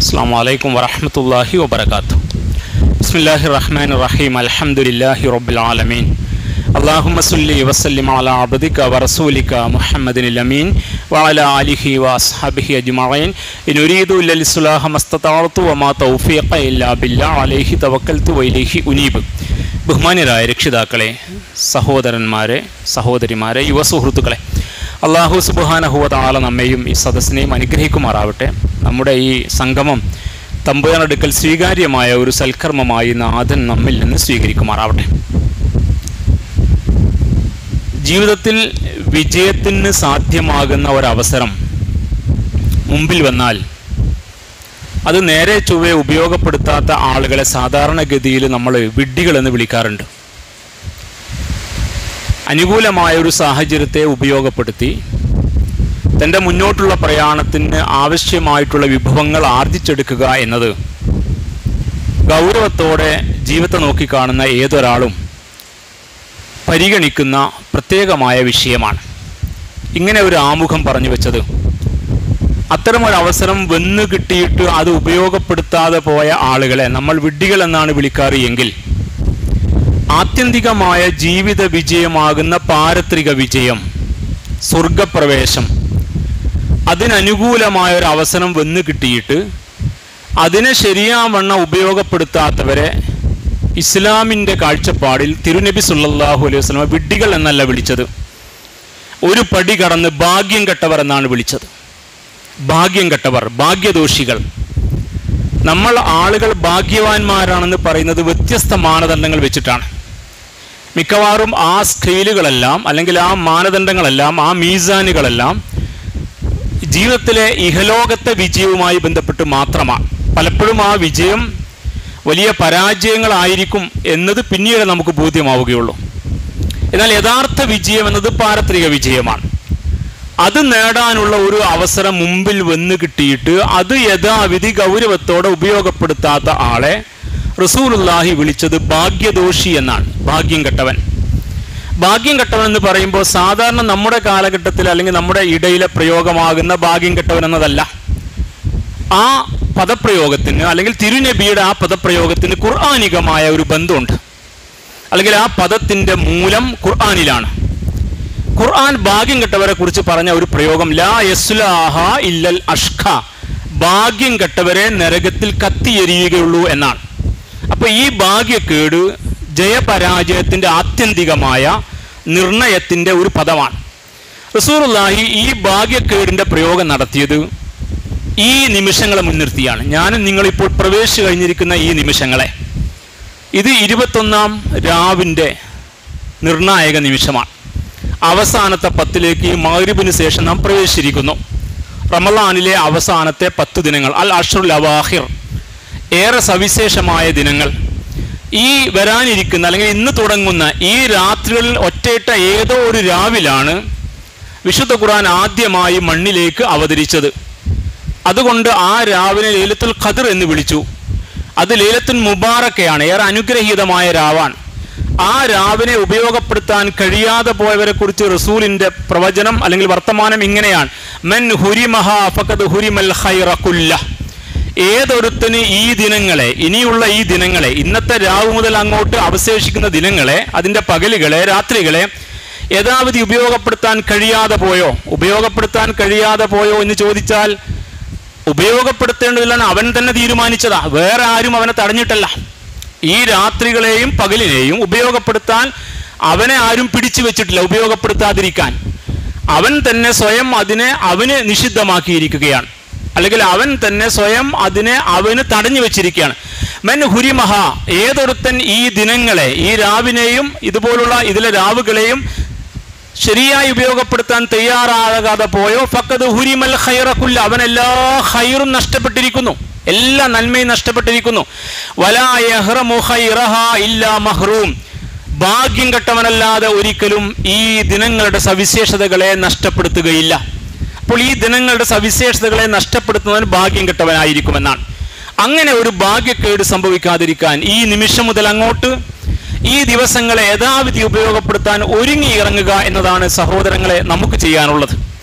السلام عليكم ورحمة الله وبركاته بسم الله الرحمن الرحيم الحمد لله رب العالمين اللهم صل وسلم على عبدك ورسولك محمد الأمين وعلى آله وأصحابه أجمعين إن أريد إلا الإصلاح ما استطعت وما توفيق إلا بالله عليه توكلت وإليه أنيب ബഹുമാന്യരായ രക്ഷിതാക്കളെ സഹോദരന്മാരെ സഹോദരിമാരെ യുവസുഹൃത്തുക്കളെ അള്ളാഹു സുബാനഹുവതാള നമ്മെയും ഈ സദസ്സിനെയും അനുഗ്രഹിക്കുമാറാവട്ടെ നമ്മുടെ ഈ സംഗമം തമ്പുരാനടുക്കൽ സ്വീകാര്യമായ ഒരു സൽക്കർമ്മമായി നാഥൻ നമ്മിൽ നിന്ന് സ്വീകരിക്കുമാറാവട്ടെ ജീവിതത്തിൽ വിജയത്തിന് സാധ്യമാകുന്ന ഒരവസരം മുമ്പിൽ വന്നാൽ അത് നേരെ ചൊവ്വെ ഉപയോഗപ്പെടുത്താത്ത ആളുകളെ സാധാരണഗതിയിൽ നമ്മൾ വിഡ്ഢികളെന്ന് വിളിക്കാറുണ്ട് അനുകൂലമായ ഒരു സാഹചര്യത്തെ ഉപയോഗപ്പെടുത്തി തൻ്റെ മുന്നോട്ടുള്ള പ്രയാണത്തിന് ആവശ്യമായിട്ടുള്ള വിഭവങ്ങൾ ആർജിച്ചെടുക്കുക എന്നത് ഗൗരവത്തോടെ ജീവിതത്തെ നോക്കിക്കാണുന്ന ഏതൊരാളും പരിഗണിക്കുന്ന പ്രത്യേകമായ വിഷയമാണ് ഇങ്ങനെ ഒരു ആമുഖം പറഞ്ഞു വെച്ചത് അത്തരമൊരു അവസരം വന്നു കിട്ടിയിട്ട് അത് ഉപയോഗപ്പെടുത്താതെ പോയ ആളുകളെ നമ്മൾ വിഡ്ഢികൾ എന്നാണ് വിളിക്കാറ് എങ്കിൽ ആത്യന്തികമായ ജീവിത വിജയമാകുന്ന പാരത്രിക വിജയം സ്വർഗപ്രവേശം അതിനനുകൂലമായ ഒരു അവസരം വന്നു കിട്ടിയിട്ട് അതിനെ ശരിയാവണ്ണം ഉപയോഗപ്പെടുത്താത്തവരെ ഇസ്ലാമിൻ്റെ കാഴ്ചപ്പാടിൽ തിരുനബി സുല്ലാഹു അലൈഹി വസ്ലമ വിഡ്ഢികൾ എന്നല്ല വിളിച്ചത് ഒരു പടി കടന്ന് ഭാഗ്യം കെട്ടവർ എന്നാണ് വിളിച്ചത് ഭാഗ്യം കെട്ടവർ ഭാഗ്യദോഷികൾ നമ്മൾ ആളുകൾ ഭാഗ്യവാന്മാരാണെന്ന് പറയുന്നത് വ്യത്യസ്ത മാനദണ്ഡങ്ങൾ വെച്ചിട്ടാണ് മിക്കവാറും ആ സ്കെയിലുകളെല്ലാം അല്ലെങ്കിൽ ആ മാനദണ്ഡങ്ങളെല്ലാം ആ മീസാനുകളെല്ലാം ജീവിതത്തിലെ ഇഹലോകത്തെ വിജയവുമായി ബന്ധപ്പെട്ട് മാത്രമാണ് പലപ്പോഴും ആ വിജയം വലിയ പരാജയങ്ങളായിരിക്കും എന്നത് പിന്നീട് നമുക്ക് ബോധ്യമാവുകയുള്ളൂ എന്നാൽ യഥാർത്ഥ വിജയം എന്നത് പാരത്രിക വിജയമാണ് അത് നേടാനുള്ള ഒരു അവസരം മുമ്പിൽ വന്ന് കിട്ടിയിട്ട് അത് യഥാവിധി ഗൗരവത്തോടെ ഉപയോഗപ്പെടുത്താത്ത ആളെ റസൂലുല്ലാഹി വിളിച്ചത് ഭാഗ്യദോഷി എന്നാണ് ഭാഗ്യം കെട്ടവൻ ഭാഗ്യം കെട്ടവൻ എന്ന് പറയുമ്പോൾ സാധാരണ നമ്മുടെ കാലഘട്ടത്തിൽ അല്ലെങ്കിൽ നമ്മുടെ ഇടയിലെ പ്രയോഗമാകുന്ന ഭാഗ്യം കെട്ടവൻ എന്നതല്ല ആ പദപ്രയോഗത്തിന് അല്ലെങ്കിൽ തിരുനബിയുടെ ആ പദപ്രയോഗത്തിന് ഖുർആാനികമായ ഒരു ബന്ധമുണ്ട് അല്ലെങ്കിൽ ആ പദത്തിൻ്റെ മൂലം ഖുർആാനിലാണ് ഖുർആൻ ഭാഗ്യം കെട്ടവരെ കുറിച്ച് പറഞ്ഞ ഒരു പ്രയോഗം ലാ യസ്ലാഹ ഇല്ലൽ അഷ്ഖ ഭാഗ്യം കെട്ടവരെ നരകത്തിൽ കത്തിയെരിയുകയുള്ളൂ എന്നാണ് അപ്പൊ ഈ ഭാഗ്യക്കേട് ജയപരാജയത്തിന്റെ ആത്യന്തികമായ നിർണയത്തിന്റെ ഒരു പദമാണ് റസൂറുല്ലാഹി ഈ ഭാഗ്യക്കേടിന്റെ പ്രയോഗം നടത്തിയത് ഈ നിമിഷങ്ങളെ മുൻനിർത്തിയാണ് ഞാനും നിങ്ങളിപ്പോൾ പ്രവേശിച്ചു കഴിഞ്ഞിരിക്കുന്ന ഈ നിമിഷങ്ങളെ ഇത് ഇരുപത്തൊന്നാം രാവിൻ്റെ നിർണായക നിമിഷമാണ് അവസാനത്തെ പത്തിലേക്ക് മഗ്രിബിന് ശേഷം നാം പ്രവേശിച്ചിരിക്കുന്നു റമലാനിലെ അവസാനത്തെ പത്ത് ദിനങ്ങൾ അൽ അഷറുൽ അവാഹിർ ഏറെ സവിശേഷമായ ദിനങ്ങൾ ഈ വരാനിരിക്കുന്ന അല്ലെങ്കിൽ ഇന്ന് തുടങ്ങുന്ന ഈ രാത്രികളിൽ ഒറ്റയിട്ട ഏതോ ഒരു രാവിലാണ് വിശുദ്ധ ഖുർആൻ ആദ്യമായി മണ്ണിലേക്ക് അവതരിച്ചത് അതുകൊണ്ട് ആ രാവിനെ ലീലത്തുൽ ഖദർ എന്ന് വിളിച്ചു അത് ലീലത്തുൽ മുബാറക്കയാണ് ഏറെ അനുഗ്രഹീതമായ രാവാണ് ആ രാവിനെ ഉപയോഗപ്പെടുത്താൻ കഴിയാതെ പോയവരെ കുറിച്ച് റസൂലിന്റെ പ്രവചനം അല്ലെങ്കിൽ വർത്തമാനം ഇങ്ങനെയാണ് മെൻ ഹുരിമഹ ഫഖദ് ഹുരിമൽ ഖൈറകുല്ല ഏതൊരുത്തന് ഈ ദിനങ്ങളെ ഇനിയുള്ള ഈ ദിനങ്ങളെ ഇന്നത്തെ രാവ് മുതൽ അങ്ങോട്ട് അവശേഷിക്കുന്ന ദിനങ്ങളെ അതിന്റെ പകലുകളെ രാത്രികളെ യഥാവധി ഉപയോഗപ്പെടുത്താൻ കഴിയാതെ പോയോ ഉപയോഗപ്പെടുത്താൻ കഴിയാതെ പോയോ എന്ന് ചോദിച്ചാൽ ഉപയോഗപ്പെടുത്തേണ്ടതില്ലെന്ന് അവൻ തന്നെ തീരുമാനിച്ചതാ വേറെ ആരും അവനെ തടഞ്ഞിട്ടല്ല ഈ രാത്രികളെയും പകലിനെയും ഉപയോഗപ്പെടുത്താൻ അവനെ ആരും പിടിച്ചു വെച്ചിട്ടില്ല ഉപയോഗപ്പെടുത്താതിരിക്കാൻ അവൻ തന്നെ സ്വയം അതിനെ അവന് നിഷിദ്ധമാക്കിയിരിക്കുകയാണ് അല്ലെങ്കിൽ അവൻ തന്നെ സ്വയം അതിനെ അവന് തടഞ്ഞു വെച്ചിരിക്കുകയാണ് മെൻ ഹുരിമഹ ഏതൊരുത്തൻ ഈ ദിനങ്ങളെ ഈ രാവിനെയും ഇതുപോലുള്ള ഇതിലെ രാവുകളെയും ശരിയായി ഉപയോഗപ്പെടുത്താൻ തയ്യാറാകാതെ പോയോ ഫക്കത് ഹുരിമൽ ഖൈറക്കുല്ല അവൻ എല്ലാ ഖൈറും നഷ്ടപ്പെട്ടിരിക്കുന്നു എല്ലാ നന്മയും നഷ്ടപ്പെട്ടിരിക്കുന്നു വലായഹ്റമു ഖൈറഹ ഇല്ലാ മഹ്റൂം ഭാഗ്യം കെട്ടവനല്ലാതെ ഒരിക്കലും ഈ ദിനങ്ങളുടെ സവിശേഷതകളെ നഷ്ടപ്പെടുത്തുകയില്ല അപ്പോൾ ഈ ദിനങ്ങളുടെ സവിശേഷതകളെ നഷ്ടപ്പെടുത്തുന്നവൻ ഭാഗ്യം കെട്ടവനായിരിക്കുമെന്നാണ് അങ്ങനെ ഒരു ഭാഗ്യക്കേട് സംഭവിക്കാതിരിക്കാൻ ഈ നിമിഷം മുതൽ അങ്ങോട്ട് ഈ ദിവസങ്ങളെ യഥാവിധി ഉപയോഗപ്പെടുത്താൻ ഒരുങ്ങി ഇറങ്ങുക എന്നതാണ് സഹോദരങ്ങളെ നമുക്ക് ചെയ്യാനുള്ളത്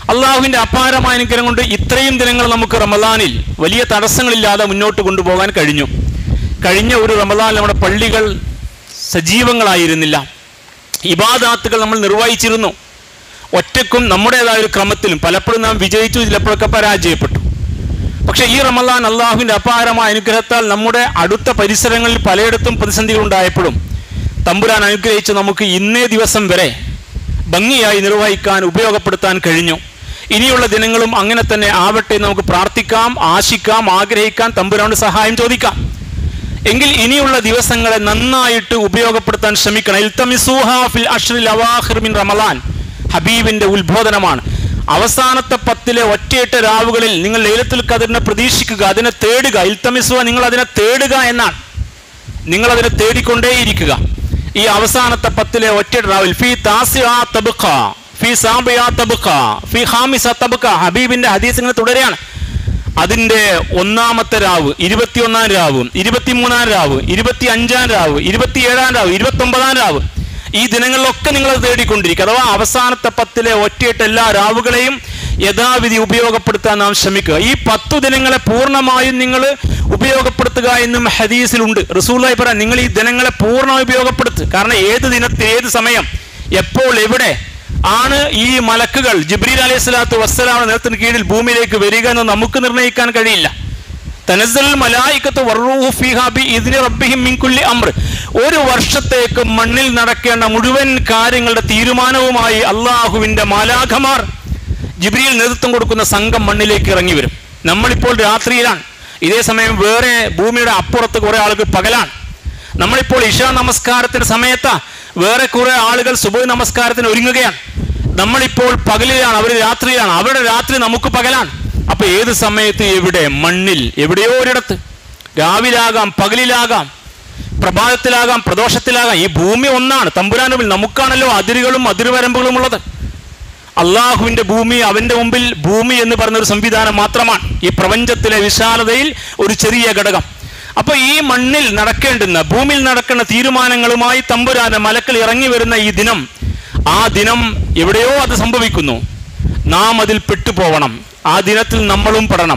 അള്ളാഹുവിന്റെ അപാരമായ അനുഗ്രഹം കൊണ്ട് ഇത്രയും ദിനങ്ങൾ നമുക്ക് റമദാനിൽ വലിയ തടസ്സങ്ങളില്ലാതെ മുന്നോട്ട് കൊണ്ടുപോകാൻ കഴിഞ്ഞു കഴിഞ്ഞ ഒരു റമദാൻ നമ്മുടെ പള്ളികൾ സജീവങ്ങളായിരുന്നില്ല ഇബാദാത്തുകൾ നമ്മൾ നിർവഹിച്ചിരുന്നു ഒറ്റക്കും നമ്മുടേതായ ഒരു ക്രമത്തിലും പലപ്പോഴും നാം വിജയിച്ചു ചിലപ്പോഴൊക്കെ പരാജയപ്പെട്ടു പക്ഷേ ഈ റമദാൻ അള്ളാഹുവിന്റെ അപാരമായ അനുഗ്രഹത്താൽ നമ്മുടെ അടുത്ത പരിസരങ്ങളിൽ പലയിടത്തും പ്രതിസന്ധികൾ ഉണ്ടായപ്പോഴും തമ്പുരാൻ അനുഗ്രഹിച്ച് നമുക്ക് ഇന്നേ ദിവസം വരെ ഭംഗിയായി നിർവഹിക്കാൻ ഉപയോഗപ്പെടുത്താൻ കഴിഞ്ഞു ഇനിയുള്ള ദിനങ്ങളും അങ്ങനെ തന്നെ ആവട്ടെ എന്ന് നമുക്ക് പ്രാർത്ഥിക്കാം ആശിക്കാം ആഗ്രഹിക്കാം തമ്പുരാനോട് സഹായം ചോദിക്കാം എങ്കിൽ ഇനിയുള്ള ദിവസങ്ങളെ നന്നായിട്ട് ഉപയോഗപ്പെടുത്താൻ ശ്രമിക്കണം ഇൽത്തമിസൂഹാ ഫിൽ അഷ്റിൽ അവാഹിർ മിൻ റമലാൻ ഹബീബിന്റെ ഉത്ബോധനമാണ് അവസാനത്തെ പത്തിലെ ഒറ്റയെട്ട് രാവുകളിൽ നിങ്ങൾ ലൈലത്തുൽ ഖദറിനെ പ്രതീക്ഷിക്കുക അതിനെ തേടുക ഇൽത്തമിസുവ നിങ്ങൾ അതിനെ തേടുക എന്നാണ് നിങ്ങൾ അതിനെ തേടിക്കൊണ്ടേയിരിക്കുക ഈ അവസാനത്തെ പത്തിലെ ഒറ്റ രാവിൽ ഫി താസിആ തബ്ഖ ഫി സാബിയാ തബ്ഖ ഫി ഹാമിസ തബ്ഖ ഹബീബിന്റെ ഹദീസ് ഇങ്ങനെ തുടരുകയാണ് അതിന്റെ ഒന്നാമത്തെ രാവ് ഇരുപത്തിയൊന്നാം രാവ് ഇരുപത്തിമൂന്നാം രാവ് ഇരുപത്തി അഞ്ചാം രാവ് ഇരുപത്തിയേഴാം രാവ് ഇരുപത്തി ഒമ്പതാം രാവ് ഈ ദിനങ്ങളിലൊക്കെ നിങ്ങൾ അത് തേടിക്കൊണ്ടിരിക്കുക അഥവാ അവസാനത്തെ പത്തിലെ ഒറ്റയിട്ട് എല്ലാ രാവുകളെയും യഥാവിധി ഉപയോഗപ്പെടുത്താൻ നാം ശ്രമിക്കുക ഈ പത്തു ദിനങ്ങളെ പൂർണ്ണമായും നിങ്ങൾ ഉപയോഗപ്പെടുത്തുക എന്നും ഹദീസിലുണ്ട് റസൂലായി പറയാം നിങ്ങൾ ഈ ദിനങ്ങളെ പൂർണ്ണമായി ഉപയോഗപ്പെടുത്തുക കാരണം ഏത് ദിനത്തിൽ ഏത് സമയം എപ്പോൾ എവിടെ ആണ് ഈ മലക്കുകൾ ജിബ്രീൽ അലൈഹി സ്വലാത്തു വസ്സലാമിന്റെ നേതൃത്വത്തിന് കീഴിൽ ഭൂമിയിലേക്ക് വരിക എന്ന് നമുക്ക് നിർണ്ണയിക്കാൻ കഴിയില്ല തനസ്സൽ മലായിക്കത്ത് വറൂഹു ഫീഹാ ബിഇദ്നി റബ്ബിഹിം മിൻ കുല്ലി അംർ ഒരു വർഷത്തേക്ക് മണ്ണിൽ നടക്കേണ്ട മുഴുവൻ കാര്യങ്ങളുടെ തീരുമാനവുമായി അള്ളാഹുവിന്റെ മാലാഖമാർ ജിബ്രിയിൽ നേതൃത്വം കൊടുക്കുന്ന സംഘം മണ്ണിലേക്ക് ഇറങ്ങി വരും നമ്മളിപ്പോൾ രാത്രിയിലാണ് ഇതേ സമയം വേറെ ഭൂമിയുടെ അപ്പുറത്ത് കുറെ ആളുകൾ പകലാണ് നമ്മളിപ്പോൾ ഇഷാ നമസ്കാരത്തിന്റെ സമയത്താ വേറെ കുറെ ആളുകൾ സുബഹ നമസ്കാരത്തിന് ഒരുങ്ങുകയാണ് നമ്മളിപ്പോൾ പകലിലാണ് അവർ രാത്രിയിലാണ് അവരുടെ രാത്രി നമുക്ക് പകലാണ് അപ്പൊ ഏത് സമയത്ത് എവിടെ മണ്ണിൽ എവിടെയോ ഒരിടത്ത് രാവിലാകാം പകലിലാകാം പ്രഭാതത്തിലാകാം പ്രദോഷത്തിലാകാം ഈ ഭൂമി ഒന്നാണ് തമ്പുരാനുമിൽ നമുക്കാണല്ലോ അതിരുകളും അതിരുവരമ്പുകളും ഉള്ളത് അള്ളാഹുവിന്റെ ഭൂമി അവന്റെ മുമ്പിൽ ഭൂമി എന്ന് പറഞ്ഞ ഒരു സംവിധാനം മാത്രമാണ് ഈ പ്രപഞ്ചത്തിലെ വിശാലതയിൽ ഒരു ചെറിയ ഘടകം അപ്പൊ ഈ മണ്ണിൽ നടക്കേണ്ടുന്ന ഭൂമിയിൽ നടക്കുന്ന തീരുമാനങ്ങളുമായി തമ്പുരാന്റെ മലക്കൾ ഇറങ്ങി വരുന്ന ഈ ദിനം ആ ദിനം എവിടെയോ അത് സംഭവിക്കുന്നു നാം അതിൽ പെട്ടുപോകണം ആ ദിനത്തിൽ നമ്മളും പെടണം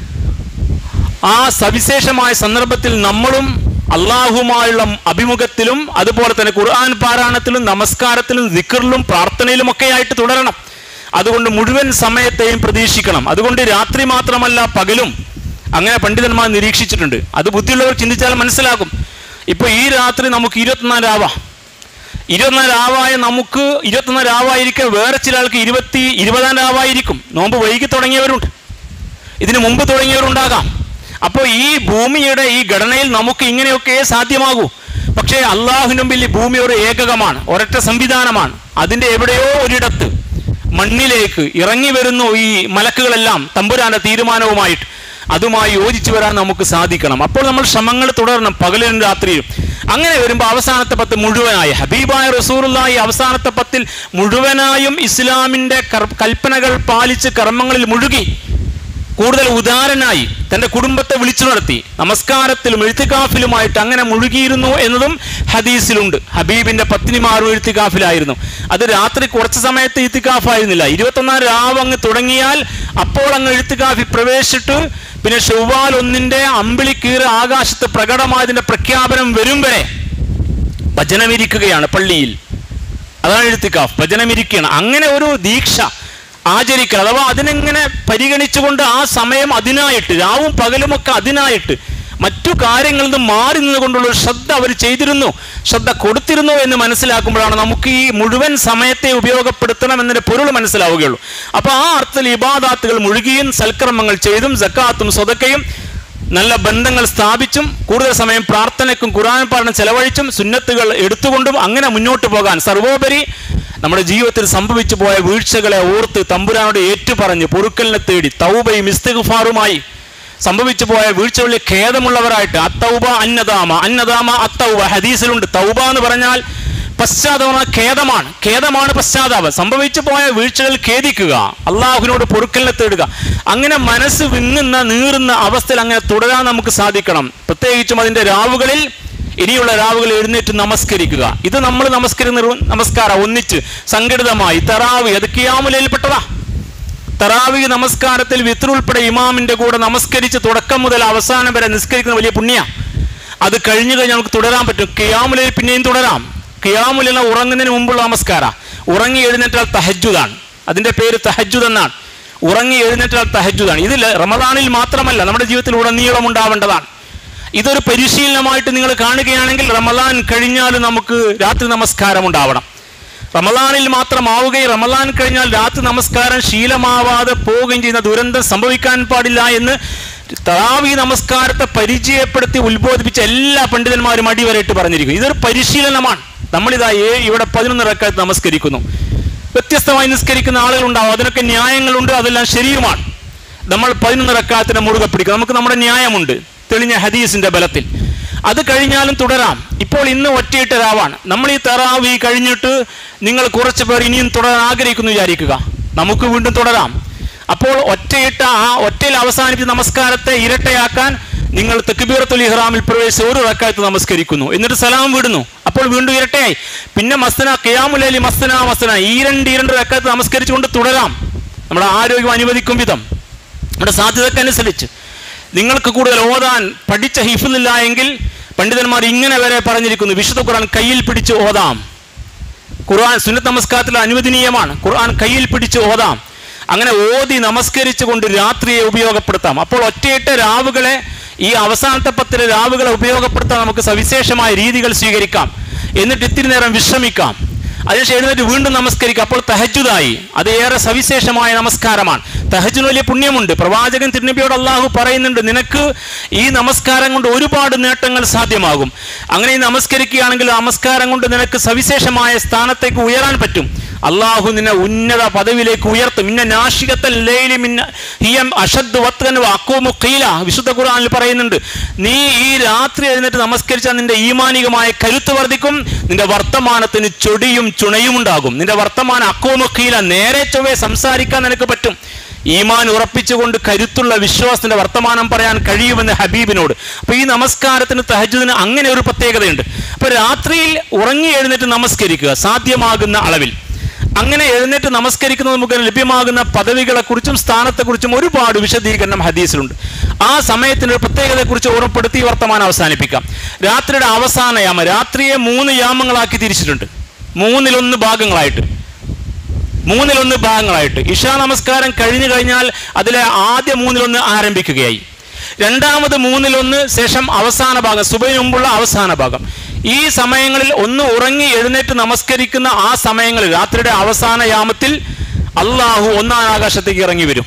ആ സവിശേഷമായ സന്ദർഭത്തിൽ നമ്മളും അള്ളാഹുമായുള്ള അഭിമുഖത്തിലും അതുപോലെ തന്നെ ഖുർആൻ പാരായണത്തിലും നമസ്കാരത്തിലും ദിക്കറിലും പ്രാർത്ഥനയിലും ഒക്കെ ആയിട്ട് തുടരണം അതുകൊണ്ട് മുഴുവൻ സമയത്തെയും പ്രതീക്ഷിക്കണം അതുകൊണ്ട് രാത്രി മാത്രമല്ല പകലും അങ്ങനെ പണ്ഡിതന്മാർ നിരീക്ഷിച്ചിട്ടുണ്ട് അത് ബുദ്ധിയുള്ളവർ ചിന്തിച്ചാൽ മനസ്സിലാകും ഇപ്പൊ ഈ രാത്രി നമുക്ക് ഇരുപത്തിനാല് രാവാ ഇരുപത്തിനാല് രാവായ നമുക്ക് ഇരുപത്തിനാല് രാവായിരിക്കെ വേറെ ചില ആൾക്ക് ഇരുപത്തി ഇരുപതാം രാവായിരിക്കും നോമ്പ് വൈകി തുടങ്ങിയവരുണ്ട് ഇതിനു മുമ്പ് തുടങ്ങിയവരുണ്ടാകാം അപ്പോൾ ഈ ഭൂമിയുടെ ഈ ഘടനയിൽ നമുക്ക് ഇങ്ങനെയൊക്കെ സാധ്യമാകൂ പക്ഷേ അള്ളാഹുവിന് മുമ്പിൽ ഈ ഭൂമി ഒരു ഏകകമാണ് ഒരൊറ്റ സംവിധാനമാണ് അതിന്റെ എവിടെയോ ഒരിടത്ത് മണ്ണിലേക്ക് ഇറങ്ങി വരുന്നു ഈ മലക്കുകളെല്ലാം തമ്പുരാന്റെ തീരുമാനവുമായിട്ട് അതുമായി യോജിച്ചു വരാൻ നമുക്ക് സാധിക്കണം അപ്പോൾ നമ്മൾ ശ്രമങ്ങൾ തുടരണം പകലിലും രാത്രിയിലും അങ്ങനെ വരുമ്പോൾ അവസാനത്തെ പത്ത് മുഴുവനായി ഹബീബായ റസൂറുള്ളായി അവസാനത്തെ പത്തിൽ മുഴുവനായും ഇസ്ലാമിന്റെ കർ- കൽപ്പനകൾ പാലിച്ച് കർമ്മങ്ങളിൽ മുഴുകി കൂടുതൽ ഉദാരനായി തന്റെ കുടുംബത്തെ വിളിച്ചു നടത്തി നമസ്കാരത്തിലും എഴുത്തുകാഫിലുമായിട്ട് അങ്ങനെ മുഴുകിയിരുന്നു എന്നതും ഹദീസിലുണ്ട് ഹബീബിന്റെ പത്നിമാരും എഴുത്തുകാഫിലായിരുന്നു അത് രാത്രി കുറച്ച് സമയത്ത് എഴുത്തുകാഫായിരുന്നില്ല ഇരുപത്തൊന്നാം രാവ് അങ്ങ് തുടങ്ങിയാൽ അപ്പോൾ അങ്ങ് എഴുത്തുകാഫി പ്രവേശിച്ചിട്ട് പിന്നെ ഷവ്വാൽ ഒന്നിന്റെ അമ്പിളിക്കീറ് ആകാശത്ത് പ്രകടമായതിന്റെ പ്രഖ്യാപനം വരും വരെ ഭജനമിരിക്കുകയാണ് പള്ളിയിൽ അതാണ് എഴുത്തിക്കാഫ് ഭജനമിരിക്കുകയാണ് അങ്ങനെ ഒരു ദീക്ഷ ആചരിക്കുക അഥവാ അതിനെങ്ങനെ പരിഗണിച്ചുകൊണ്ട് ആ സമയം അതിനായിട്ട് രാവും പകലുമൊക്കെ അതിനായിട്ട് മറ്റു കാര്യങ്ങളിൽ നിന്ന് മാറി നിന്നുകൊണ്ടുള്ള ഒരു ശ്രദ്ധ അവർ ചെയ്തിരുന്നു ശ്രദ്ധ കൊടുത്തിരുന്നു എന്ന് മനസ്സിലാക്കുമ്പോഴാണ് നമുക്ക് ഈ മുഴുവൻ സമയത്തെ ഉപയോഗപ്പെടുത്തണം എന്നതിന്റെ പൊരുൾ മനസ്സിലാവുകയുള്ളൂ അപ്പൊ ആ അർത്ഥത്തിൽ ഇബാദാത്തുകൾ മുഴുകിയും സൽക്കർമ്മങ്ങൾ ചെയ്തും സക്കാത്തും സ്വതക്കയും നല്ല ബന്ധങ്ങൾ സ്ഥാപിച്ചും കൂടുതൽ സമയം പ്രാർത്ഥനയ്ക്കും ഖുർആൻ പഠനം ചെലവഴിച്ചും സുന്നത്തുകൾ എടുത്തുകൊണ്ടും അങ്ങനെ മുന്നോട്ട് പോകാൻ സർവോപരി നമ്മുടെ ജീവിതത്തിൽ സംഭവിച്ചു പോയ വീഴ്ചകളെ ഓർത്ത് തമ്പുരാനോട് ഏറ്റുപറഞ്ഞ് പൊറുക്കലിനെ തേടി തൗബയും ഇസ്തിഗ്ഫാറുമായി സംഭവിച്ചു പോയ വീഴ്ചകളിൽ ഖേദമുള്ളവരായിട്ട് അത്തൗബ അന്നദാമ അന്നദാമ അത്തൗബ ഹദീസിലുണ്ട് തൗബ എന്ന് പറഞ്ഞാൽ പശ്ചാത്തലമാണ് ഖേദമാണ് ഖേദമാണ് പശ്ചാത്താപം സംഭവിച്ചു പോയ വീഴ്ചകൾ ഖേദിക്കുക അള്ളാഹുവിനോട് പൊറുക്കലിനെ തേടുക അങ്ങനെ മനസ്സ് വിങ്ങുന്ന നീറുന്ന അവസ്ഥയിൽ അങ്ങനെ തുടരാൻ നമുക്ക് സാധിക്കണം പ്രത്യേകിച്ചും അതിന്റെ രാവുകളിൽ ഇനിയുള്ള രാവുകളിൽ എഴുന്നേറ്റ് നമസ്കരിക്കുക ഇത് നമ്മൾ നമസ്കരിക്കുന്ന ഒരു നമസ്കാരം ഒന്നിച്ച് സംഘടിതമായി തറാവ് അത് കിയാമുലയിൽപ്പെട്ടതാ തറാവി നമസ്കാരത്തിൽ വിത്ര ഉൾപ്പെടെ ഇമാമിന്റെ കൂടെ നമസ്കരിച്ച് തുടക്കം മുതൽ അവസാനം വരെ നിസ്കരിക്കുന്ന വലിയ പുണ്യ അത് കഴിഞ്ഞു കഴിഞ്ഞാൽ നമുക്ക് തുടരാൻ പറ്റും കിയാമുലയിൽ പിന്നെയും തുടരാം കിയാമുല ഉറങ്ങുന്നതിന് മുമ്പുള്ള നമസ്കാര ഉറങ്ങി എഴുന്നേറ്റാൽ തഹജുദാണ് അതിന്റെ പേര് തഹജുദ് എന്നാണ് ഉറങ്ങി എഴുന്നേറ്റാൽ തഹജുദാണ് ഇതിൽ റമദാനിൽ മാത്രമല്ല നമ്മുടെ ജീവിതത്തിൽ ഉടനീളം ഉണ്ടാവേണ്ടതാണ് ഇതൊരു പരിശീലനമായിട്ട് നിങ്ങൾ കാണുകയാണെങ്കിൽ റമദാൻ കഴിഞ്ഞാലും നമുക്ക് രാത്രി നമസ്കാരം ഉണ്ടാവണം റമദാനിൽ മാത്രമാവുകയും റമദാൻ കഴിഞ്ഞാൽ രാത്രി നമസ്കാരം ശീലമാവാതെ പോവുകയും ചെയ്യുന്ന ദുരന്തം സംഭവിക്കാൻ പാടില്ല എന്ന് തറാവി നമസ്കാരത്തെ പരിചയപ്പെടുത്തി ഉത്ബോധിപ്പിച്ച എല്ലാ പണ്ഡിതന്മാരും അടിവരയിട്ട് പറഞ്ഞിരിക്കും ഇതൊരു പരിശീലനമാണ് നമ്മളിതാ ഏ ഇവിടെ പതിനൊന്ന് റക്കാത്ത് നമസ്കരിക്കുന്നു വ്യത്യസ്തമായി നിസ്കരിക്കുന്ന ആളുകളുണ്ടാവും അതിനൊക്കെ ന്യായങ്ങളുണ്ട് അതെല്ലാം ശരിയുമാണ് നമ്മൾ പതിനൊന്ന് റക്കാത്തിനെ മുറുകെ പിടിക്കും നമുക്ക് നമ്മുടെ ന്യായമുണ്ട് തെളിഞ്ഞ ഹദീസിന്റെ ബലത്തിൽ അത് കഴിഞ്ഞാലും തുടരാം ഇപ്പോൾ ഇന്ന് ഒറ്റയിട്ട രാവാണ് നമ്മൾ ഈ തറാവി കഴിഞ്ഞിട്ട് നിങ്ങൾ കുറച്ച് പേർ ഇനിയും തുടരാൻ ആഗ്രഹിക്കുന്നു വിചാരിക്കുക നമുക്ക് വീണ്ടും തുടരാം അപ്പോൾ ഒറ്റയിട്ട ആ ഒറ്റയിൽ അവസാനിപ്പിച്ച നമസ്കാരത്തെ ഇരട്ടയാക്കാൻ നിങ്ങൾ തെക്കുബീറത്തുൽ ഇഹ്റാമിൽ പ്രവേശിച്ച് ഒരു റക്കായത്ത് നമസ്കരിക്കുന്നു എന്നിട്ട് സലാം വിടുന്നു അപ്പോൾ വീണ്ടും ഇരട്ടയായി പിന്നെ മസ്തന കിയാമുലലി മസ്തന മസ്തന ഈ രണ്ട് ഈ രണ്ട് റക്കായത്ത് നമസ്കരിച്ചുകൊണ്ട് തുടരാം നമ്മുടെ ആരോഗ്യം അനുവദിക്കും വിധം നമ്മുടെ സാധ്യതക്കനുസരിച്ച് നിങ്ങൾക്ക് കൂടുതൽ ഓതാൻ പഠിച്ച ഹിഫില്ല എങ്കിൽ പണ്ഡിതന്മാർ ഇങ്ങനെ വരെ പറഞ്ഞിരിക്കുന്നു വിശുദ്ധ ഖുർആൻ കയ്യിൽ പിടിച്ച് ഓതാം ഖുർആൻ സുന്നത്ത് നമസ്കാരത്തിൽ അനുവദനീയമാണ് ഖുർആൻ കയ്യിൽ പിടിച്ച് ഓതാം അങ്ങനെ ഓതി നമസ്കരിച്ചുകൊണ്ട് രാത്രിയെ ഉപയോഗപ്പെടുത്താം അപ്പോൾ ഒറ്റയിട്ട രാവുകളെ ഈ അവസാനത്തെ പത്തിലെ രാവുകളെ ഉപയോഗപ്പെടുത്താൻ നമുക്ക് സവിശേഷമായ രീതികൾ സ്വീകരിക്കാം എന്നിട്ട് ഇത്തിരി നേരം വിശ്രമിക്കാം അതിനുശേഷം എഴുന്നേറ്റ് വീണ്ടും നമസ്കരിക്കുക അപ്പോൾ തഹജുദായി അത് ഏറെ സവിശേഷമായ നമസ്കാരമാണ് തഹജുന് വലിയ പുണ്യമുണ്ട് പ്രവാചകൻ തിരുനബിയോട് അള്ളാഹു പറയുന്നുണ്ട് നിനക്ക് ഈ നമസ്കാരം കൊണ്ട് ഒരുപാട് നേട്ടങ്ങൾ സാധ്യമാകും അങ്ങനെ ഈ നമസ്കരിക്കുകയാണെങ്കിൽ ആ നമസ്കാരം കൊണ്ട് നിനക്ക് സവിശേഷമായ സ്ഥാനത്തേക്ക് ഉയരാൻ പറ്റും അള്ളാഹു നിന്നെ ഉന്നത പദവിയിലേക്ക് ഉയർത്തും ഇന്ന നാശികത്തൽ ലൈലി മിന്ന ഹിയം അഷദ് വത്തൻ അക്കോമു ഖീല വിശുദ്ധ ഖുർആനിൽ പറയുന്നുണ്ട് നീ ഈ രാത്രി എഴുന്നേറ്റ് നമസ്കരിച്ചാൽ നിന്റെ ഈമാനികമായ കരുത്ത് വർദ്ധിക്കും നിന്റെ വർത്തമാനത്തിന് ചൊടിയും ചുണയും ഉണ്ടാകും നിന്റെ വർത്തമാനം അക്കോമു ഖീല നേരെ ചൊവ്വേ സംസാരിക്കാൻ നിനക്ക് പറ്റും ഈമാൻ ഉറപ്പിച്ചുകൊണ്ട് കരുത്തുള്ള വിശ്വാസത്തിന്റെ വർത്തമാനം പറയാൻ കഴിയുമെന്ന് ഹബീബിനോട് അപ്പൊ ഈ നമസ്കാരത്തിന് തഹജുദിന് അങ്ങനെ ഒരു പ്രത്യേകതയുണ്ട് അപ്പൊ രാത്രിയിൽ ഉറങ്ങി എഴുന്നേറ്റ് നമസ്കരിക്കുക സാധ്യമാകുന്ന അളവിൽ അങ്ങനെ എഴുന്നേറ്റ് നമസ്കരിക്കുന്നത് നമുക്ക് ലഭ്യമാകുന്ന പദവികളെക്കുറിച്ചും സ്ഥാനത്തെക്കുറിച്ചും ഒരുപാട് വിശദീകരണം ഹദീസിലുണ്ട് ആ സമയത്തിന് ഒരു പ്രത്യേകതയെക്കുറിച്ച് ഓർമ്മപ്പെടുത്തി ഈ വർത്തമാനം അവസാനിപ്പിക്കാം രാത്രിയുടെ അവസാന യാമം രാത്രിയെ മൂന്ന് യാമങ്ങളാക്കി തിരിച്ചിട്ടുണ്ട് മൂന്നിലൊന്ന് ഭാഗങ്ങളായിട്ട് മൂന്നിലൊന്ന് ഭാഗങ്ങളായിട്ട് ഇഷാ നമസ്കാരം കഴിഞ്ഞു കഴിഞ്ഞാൽ അതിലെ ആദ്യ മൂന്നിലൊന്ന് ആരംഭിക്കുകയായി രണ്ടാമത് മൂന്നിലൊന്ന് ശേഷം അവസാന ഭാഗം സുബൈന് മുമ്പുള്ള അവസാന ഭാഗം ഈ സമയങ്ങളിൽ ഒന്ന് ഉറങ്ങി എഴുന്നേറ്റ് നമസ്കരിക്കുന്ന ആ സമയങ്ങളിൽ രാത്രിയുടെ അവസാന യാമത്തിൽ അള്ളാഹു ഒന്നാം ആകാശത്തേക്ക് ഇറങ്ങി വരും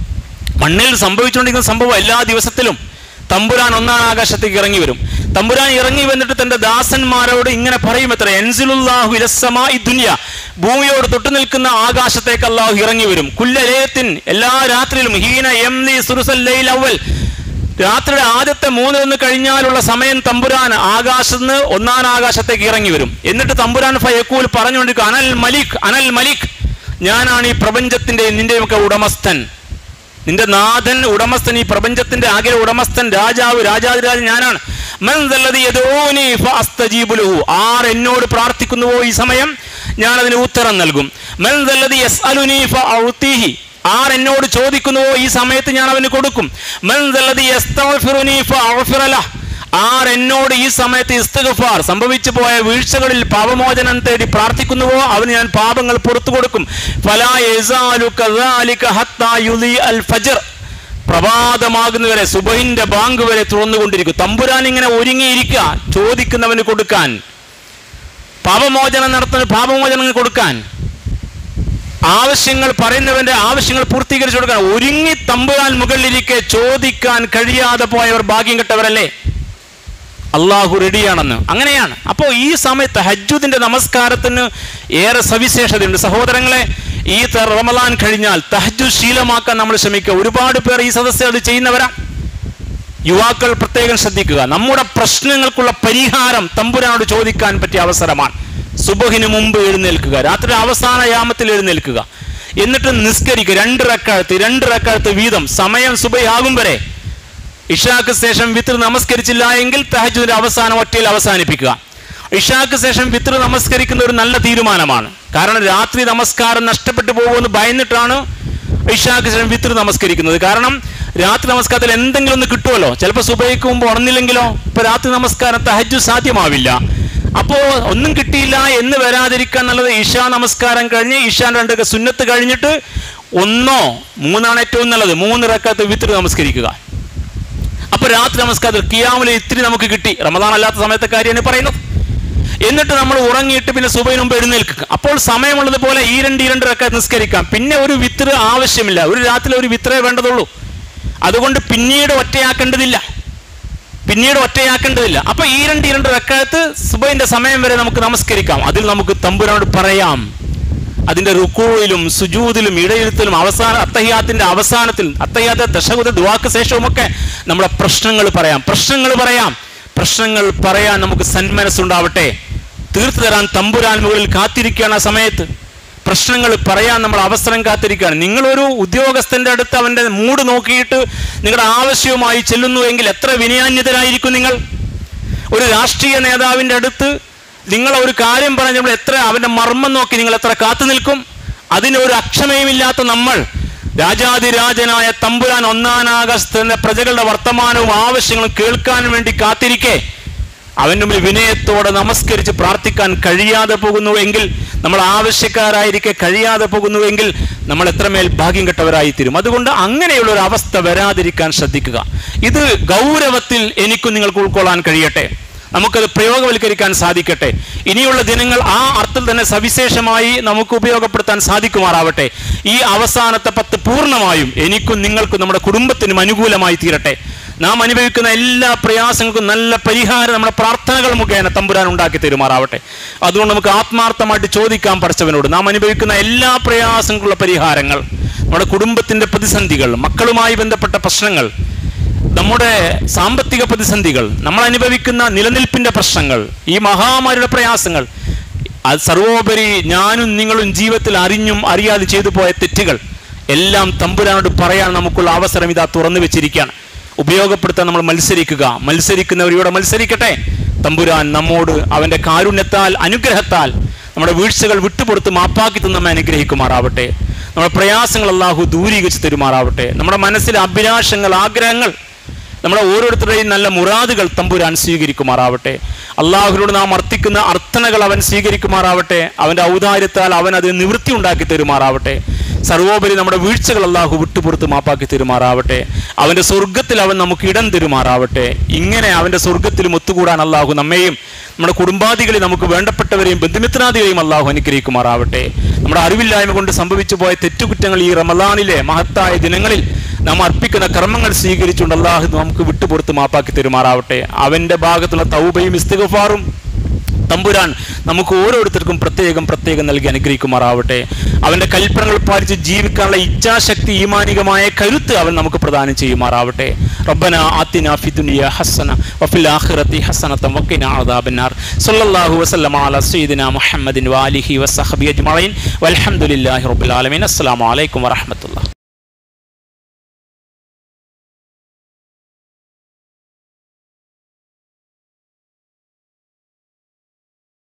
മണ്ണിൽ സംഭവിച്ചുകൊണ്ടിരിക്കുന്ന സംഭവം എല്ലാ ദിവസത്തിലും തമ്പുരാൻ ഒന്നാം ആകാശത്തേക്ക് ഇറങ്ങി വരും തമ്പുരാൻ ഇറങ്ങി വന്നിട്ട് തന്റെ ദാസന്മാരോട് ഇങ്ങനെ പറയും എത്ര എൻസിലുല്ലാഹു ഇലസ്സമാ ഈ ദുനിയ ഭൂമിയോട് തൊട്ടു നിൽക്കുന്ന ആകാശത്തേക്ക് അള്ളാഹു ഇറങ്ങി വരും കുല്ലലേയത്തിൻ എല്ലാ രാത്രിയിലും ഹീന എം നീ സുറുസൽ ലൈൽ അവൽ രാത്രിയുടെ ആദ്യത്തെ മൂന്നിലൊന്ന് കഴിഞ്ഞാലുള്ള സമയം തമ്പുരാൻ ആകാശത്ത് നിന്ന് ഒന്നാം ആകാശത്തേക്ക് ഇറങ്ങി വരും എന്നിട്ട് തമ്പുരാൻ ഫയക്കൂൽ പറഞ്ഞുകൊണ്ടിരിക്കും അനൽ മലിക് അനൽ മലിക് ഞാനാണ് ഈ പ്രപഞ്ചത്തിന്റെയും നിന്റെയും ഒക്കെ ഉടമസ്ഥൻ നിന്റെ നാഥൻ ഉടമസ്ഥൻ ഈ പ്രപഞ്ചത്തിന്റെ ആകെ ഉടമസ്ഥൻ രാജാവ് രാജാതിരാജൻ ഞാനാണ് മൻ ദല്ലദി യദൂനി ഫഅസ്തജീബു ലഹു. ആർ എന്നോട് പ്രാർത്ഥിക്കുന്നുവോ ഈ സമയം ഞാൻ അതിന് ഉത്തരം നൽകും മൻ ദല്ലദി യസ്അലുനി ഫഅഉതീഹി. ആർ എന്നോട് ചോദിക്കുന്നുവോ ഈ സമയത്ത് ഞാൻ അവന് കൊടുക്കും മൻ ദല്ലദി യസ്തഗ്ഫിറുനി ഫഅഗ്ഫിറ ലഹ്. ആർ എന്നോട് ഈ സമയത്ത് ഇസ്തിഗ്ഫാർ സംഭവിച്ചു പോയ വീഴ്ചകളിൽ പാപമോചനം തേടി പ്രാർത്ഥിക്കുന്നുവോ അവന് ഞാൻ പാപങ്ങൾ പുറത്തു കൊടുക്കും ഫലാ യസാലു കദാലിക ഹത്താ യുളി അൽ ഫജ്ർ പ്രഭാതമാകുന്നവരെ സുബഹിന്റെ ബാങ്ക് വരെ തുറന്നുകൊണ്ടിരിക്കും തമ്പുരാൻ ഇങ്ങനെ ഒരുങ്ങിയിരിക്കുക ചോദിക്കുന്നവന് കൊടുക്കാൻ പാപമോചനം നടത്തുന്ന പാപമോചനം കൊടുക്കാൻ ആവശ്യങ്ങൾ പറയുന്നവന്റെ ആവശ്യങ്ങൾ പൂർത്തീകരിച്ചു കൊടുക്കാൻ ഒരുങ്ങി തമ്പുരാൻ മുകളിലിരിക്കെ ചോദിക്കാൻ കഴിയാതെ പോയവർ ഭാഗ്യം കെട്ടവരല്ലേ അള്ളാഹു റെഡിയാണെന്ന് അങ്ങനെയാണ് അപ്പോൾ ഈ സമയത്ത് ഹജ്ജുദിന്റെ നമസ്കാരത്തിന് ഏറെ സവിശേഷതയുണ്ട് സഹോദരങ്ങളെ ഈ ത- റമദാൻ കഴിഞ്ഞാൽ തഹജു ശീലമാക്കാൻ നമ്മൾ ശ്രമിക്കുക ഒരുപാട് പേർ ഈ സദസ്സിൽ അത് ചെയ്യുന്നവരാ യുവാക്കൾ പ്രത്യേകം ശ്രദ്ധിക്കുക നമ്മുടെ പ്രശ്നങ്ങൾക്കുള്ള പരിഹാരം തമ്പുരാനോട് ചോദിക്കാൻ പറ്റിയ അവസരമാണ് സുബഹിന് മുമ്പ് എഴുന്നേൽക്കുക രാത്രി അവസാന യാമത്തിൽ എഴുന്നേൽക്കുക എന്നിട്ട് നിസ്കരിക്കുക രണ്ട് റക്കാഴത്ത് രണ്ട് റക്കാഴത്ത് വീതം സമയം സുബഹി ആകും വരെ ഇഷാക്ക് ശേഷം വിത്ര നമസ്കരിച്ചില്ല എങ്കിൽ തഹജുദിന്റെ അവസാനം ഒറ്റയിൽ അവസാനിപ്പിക്കുക ഇഷാക്ക് ശേഷം വിത്ര നമസ്കരിക്കുന്ന ഒരു നല്ല തീരുമാനമാണ് കാരണം രാത്രി നമസ്കാരം നഷ്ടപ്പെട്ടു പോകുമെന്ന് ഭയന്നിട്ടാണ് ഇഷാക്ക് ശേഷം വിത്ര നമസ്കരിക്കുന്നത് കാരണം രാത്രി നമസ്കാരത്തിൽ എന്തെങ്കിലും ഒന്ന് കിട്ടുമല്ലോ ചിലപ്പോൾ സുബൈക്ക് മുമ്പ് ഉണർന്നില്ലെങ്കിലോ ഇപ്പൊ രാത്രി നമസ്കാരം തഹജു സാധ്യമാവില്ല അപ്പോ ഒന്നും കിട്ടിയില്ല എന്ന് വരാതിരിക്കാൻ നല്ലത് ഇഷാ നമസ്കാരം കഴിഞ്ഞ് ഇഷാൻ രണ്ട് സുന്നത്ത് കഴിഞ്ഞിട്ട് ഒന്നോ മൂന്നാണ് ഏറ്റവും നല്ലത് മൂന്ന് റക്കാത്ത് വിത്ര നമസ്കരിക്കുക അപ്പൊ രാത്രി നമസ്കാരത്തിൽ കിയാമിൽ ഇത്തിരി നമുക്ക് കിട്ടി റമദാൻ അല്ലാത്ത സമയത്തെ കാര്യമാണ് ഈ പറയുന്നത് എന്നിട്ട് നമ്മൾ ഉറങ്ങിയിട്ട് പിന്നെ സുബൈന് മുമ്പ് എഴുന്നേൽക്കുക അപ്പോൾ സമയമുള്ളത് പോലെ ഈ രണ്ട് ഈ രണ്ട് ഒക്കെ നിസ്കരിക്കാം പിന്നെ ഒരു വിത്ര ആവശ്യമില്ല ഒരു രാത്രി ഒരു വിത്രേ വേണ്ടതുള്ളൂ അതുകൊണ്ട് പിന്നീട് ഒറ്റയാക്കേണ്ടതില്ല പിന്നീട് ഒറ്റയാക്കേണ്ടതില്ല അപ്പൊ ഈ രണ്ട് ഈ രണ്ട് റക്കാലത്ത് സുബൈന്റെ സമയം വരെ നമുക്ക് നമസ്കരിക്കാം അതിൽ നമുക്ക് തമ്പുരാനോട് പറയാം അതിന്റെ റുക്കൂയിലും സുജൂദിലും ഇടയിരുത്തലും അവസാന അത്തഹിയാത്തിന്റെ അവസാനത്തിൽ അത്തഹിയാത്ത ദശകുത ദുവാക്ക് ശേഷവുമൊക്കെ നമ്മുടെ പ്രശ്നങ്ങൾ പറയാം പ്രശ്നങ്ങൾ പറയാം പ്രശ്നങ്ങൾ പറയാൻ നമുക്ക് സന്മനസ്സുണ്ടാവട്ടെ തീർത്തു തരാൻ തമ്പുരാൻ മുകളിൽ കാത്തിരിക്കുകയാണ് ആ സമയത്ത് പ്രശ്നങ്ങൾ പറയാൻ നമ്മൾ അവസരം കാത്തിരിക്കുകയാണ് നിങ്ങളൊരു ഉദ്യോഗസ്ഥന്റെ അടുത്ത് അവന്റെ മൂഡ് നോക്കിയിട്ട് നിങ്ങളുടെ ആവശ്യവുമായി ചെല്ലുന്നുവെങ്കിൽ എത്ര വിനയാന്യതരായിരിക്കും നിങ്ങൾ ഒരു രാഷ്ട്രീയ നേതാവിന്റെ അടുത്ത് നിങ്ങൾ ഒരു കാര്യം പറഞ്ഞ് നമ്മൾ എത്ര അവന്റെ മർമ്മം നോക്കി നിങ്ങൾ എത്ര കാത്തു നിൽക്കും അതിനൊരു അക്ഷമയുമില്ലാത്ത നമ്മൾ രാജാതിരാജനായ തമ്പുരാൻ ഒന്നാനാഗസ്തന്റെ പ്രജകളുടെ വർത്തമാനവും ആവശ്യങ്ങളും കേൾക്കാൻ വേണ്ടി കാത്തിരിക്കെ അവൻ്റെ മുമ്പിൽ വിനയത്തോടെ നമസ്കരിച്ച് പ്രാർത്ഥിക്കാൻ കഴിയാതെ പോകുന്നു എങ്കിൽ നമ്മൾ ആവശ്യക്കാരായിരിക്കെ കഴിയാതെ പോകുന്നുവെങ്കിൽ നമ്മൾ എത്രമേൽ ഭാഗ്യം കെട്ടവരായി തീരും അതുകൊണ്ട് അങ്ങനെയുള്ള ഒരു അവസ്ഥ വരാതിരിക്കാൻ ശ്രദ്ധിക്കുക ഇത് ഗൗരവത്തിൽ എനിക്കും നിങ്ങൾക്ക് ഉൾക്കൊള്ളാൻ കഴിയട്ടെ നമുക്കത് പ്രയോഗവൽക്കരിക്കാൻ സാധിക്കട്ടെ ഇനിയുള്ള ദിനങ്ങൾ ആ അർത്ഥത്തിൽ തന്നെ സവിശേഷമായി നമുക്ക് ഉപയോഗപ്പെടുത്താൻ സാധിക്കുമാറാവട്ടെ ഈ അവസാനത്തെ പത്ത് പൂർണ്ണമായും എനിക്കും നിങ്ങൾക്കും നമ്മുടെ കുടുംബത്തിനും അനുകൂലമായി തീരട്ടെ നാം അനുഭവിക്കുന്ന എല്ലാ പ്രയാസങ്ങൾക്കും നല്ല പരിഹാരം നമ്മുടെ പ്രാർത്ഥനകൾ മുഖേന തമ്പുരാൻ ഉണ്ടാക്കി തരുമാറാവട്ടെ അതുകൊണ്ട് നമുക്ക് ആത്മാർത്ഥമായിട്ട് ചോദിക്കാൻ പഠിച്ചവനോട് നാം അനുഭവിക്കുന്ന എല്ലാ പ്രയാസങ്ങൾക്കുള്ള പരിഹാരങ്ങൾ നമ്മുടെ കുടുംബത്തിന്റെ പ്രതിസന്ധികൾ മക്കളുമായി ബന്ധപ്പെട്ട പ്രശ്നങ്ങൾ നമ്മുടെ സാമ്പത്തിക പ്രതിസന്ധികൾ നമ്മൾ അനുഭവിക്കുന്ന നിലനിൽപ്പിന്റെ പ്രശ്നങ്ങൾ ഈ മഹാമാരിയുടെ പ്രയാസങ്ങൾ അത് സർവോപരി ഞാനും നിങ്ങളും ജീവിതത്തിൽ അറിഞ്ഞും അറിയാതെ ചെയ്തു പോയ തെറ്റുകൾ എല്ലാം തമ്പുരാനോട് പറയാൻ നമുക്കുള്ള അവസരം ഇതാ തുറന്നു വെച്ചിരിക്കുകയാണ് ഉപയോഗപ്പെടുത്താൻ നമ്മൾ മത്സരിക്കുക മത്സരിക്കുന്നവരിവിടെ മത്സരിക്കട്ടെ തമ്പുരാൻ നമ്മോട് അവന്റെ കാരുണ്യത്താൽ അനുഗ്രഹത്താൽ നമ്മുടെ വീഴ്ചകൾ വിട്ടുപുറത്ത് മാപ്പാക്കി തന്ന് നമ്മെ അനുഗ്രഹിക്കുമാറാവട്ടെ നമ്മുടെ പ്രയാസങ്ങൾ അള്ളാഹു ദൂരീകരിച്ച് തരുമാറാവട്ടെ നമ്മുടെ മനസ്സിലെ അഭിലാഷങ്ങൾ ആഗ്രഹങ്ങൾ നമ്മുടെ ഓരോരുത്തരുടെയും നല്ല മുറാദുകൾ തമ്പുരാൻ സ്വീകരിക്കുമാറാവട്ടെ അള്ളാഹുവിനോട് നാം അർത്ഥിക്കുന്ന അർത്ഥനകൾ അവൻ സ്വീകരിക്കുമാറാവട്ടെ അവന്റെ ഔദാര്യത്താൽ അവൻ അത് നിവൃത്തി ഉണ്ടാക്കി തരുമാറാവട്ടെ സർവോപരി നമ്മുടെ വീഴ്ചകൾ അള്ളാഹു വിട്ടുപുറത്ത് മാപ്പാക്കി തരുമാറാവട്ടെ അവന്റെ സ്വർഗത്തിൽ അവൻ നമുക്ക് ഇടം തരുമാറാവട്ടെ ഇങ്ങനെ അവന്റെ സ്വർഗത്തിലും ഒത്തുകൂടാൻ അള്ളാഹു നമ്മെയും നമ്മുടെ കുടുംബാദികളെ നമുക്ക് വേണ്ടപ്പെട്ടവരെയും ബന്ധുമിത്രാദികളെയും അള്ളാഹു അനുഗ്രഹിക്കുമാറാവട്ടെ നമ്മുടെ അറിവില്ലായ്മ കൊണ്ട് സംഭവിച്ചു പോയ തെറ്റുകുറ്റങ്ങൾ ഈ റമദാനിലെ മഹത്തായ ദിനങ്ങളിൽ നാം അർപ്പിക്കുന്ന കർമ്മങ്ങൾ സ്വീകരിച്ചുകൊണ്ട് അള്ളാഹു നമുക്ക് വിട്ടുപുറത്ത് മാപ്പാക്കി തരുമാറാവട്ടെ അവന്റെ ഭാഗത്തുള്ള തൗബയും ഇസ്തിഗഫാറും തമ്പുരാൻ നമുക്ക് ഓരോരുത്തർക്കും പ്രത്യേകം പ്രത്യേകം നൽകി അനുഗ്രഹിക്കുമാറാവട്ടെ അവന്റെ കൽപ്പനകൾ പാലിച്ച് ജീവിക്കാനുള്ള ഇച്ഛാശക്തി ഈമാനികമായ കരുത്ത് അവൻ നമുക്ക് പ്രദാനം ചെയ്യുമാറാവട്ടെ റബ്ബന ആത്തിന ഫിദുനിയ ഹസന വഫിൽ ആഖിറതി ഹസനതം വഖിന അദാബന്നാർ സല്ലല്ലാഹു വസല്ലമ അലാ സയ്യിദിന മുഹമ്മദിൻ വാലിഹി വസഹബി അജ്മഈൻ വൽഹംദുലില്ലാഹി റബ്ബിൽ ആലമീൻ അസ്സലാമു അലൈക്കും വറഹ്മത്തുള്ളാഹി